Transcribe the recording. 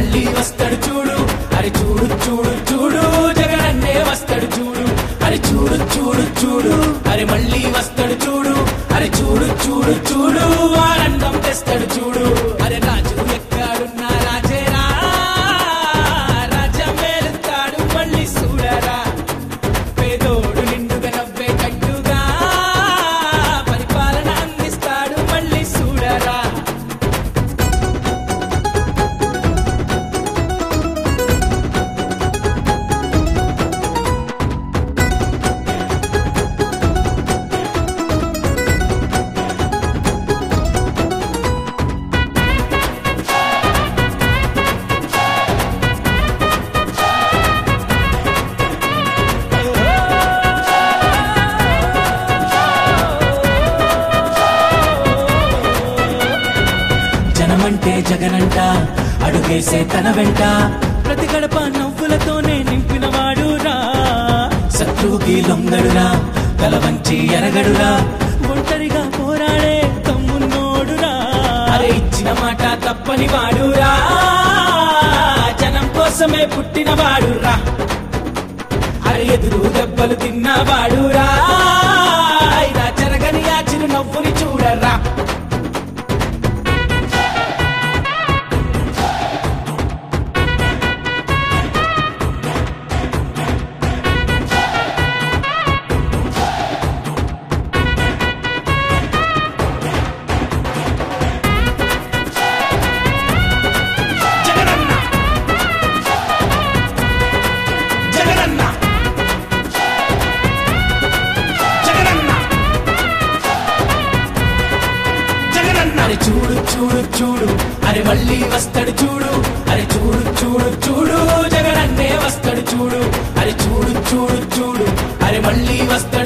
మళ్ళీ వస్తాడు చూడు అరే చూడు చూడు చూడు జగనన్నే వస్తాడు చూడు అరే చూడు చూడు చూడు అరే మళ్ళీ వస్తాడు చూడు అరే చూడు చూడు చూడు ఆనందం తెస్తాడు చూడు అరే రాజు ఎక్కడున్నా రాజేరా రాజ్యం మేలుతాడు మళ్ళీ చూడరా పేదోడు నిండుగా నవ్వే కట్టుగా పరిపాలన అందిస్తాడు మళ్ళీ చూడరా జనమంటే జగనంట అడుగేసే తన వెంట ప్రతి గడప నవ్వులతోనే నింపినవాడు రా శత్రువుకి లొంగడురా తల వంచి ఎరగడురా ఒంటరిగా పోరాడే తమ్మున్నోడురా అరే ఇచ్చిన మాట తప్పని వాడురా జనం కోసమే పుట్టినవాడురా అరే ఎదురు దెబ్బలు తిన్నవాడురా ఇలా జరగని ఆ చిరు నవ్వుని చూడరా జగనన్న జగనన్న జగనన్న జగనన్న అరే చూడు చూడు చూడు అరే మళ్ళీ వస్తాడు చూడు అరే చూడు చూడు చూడు జగనన్నే వస్తాడు చూడు అరే చూడు చూడు చూడు అరే మళ్ళీ వస్తాడు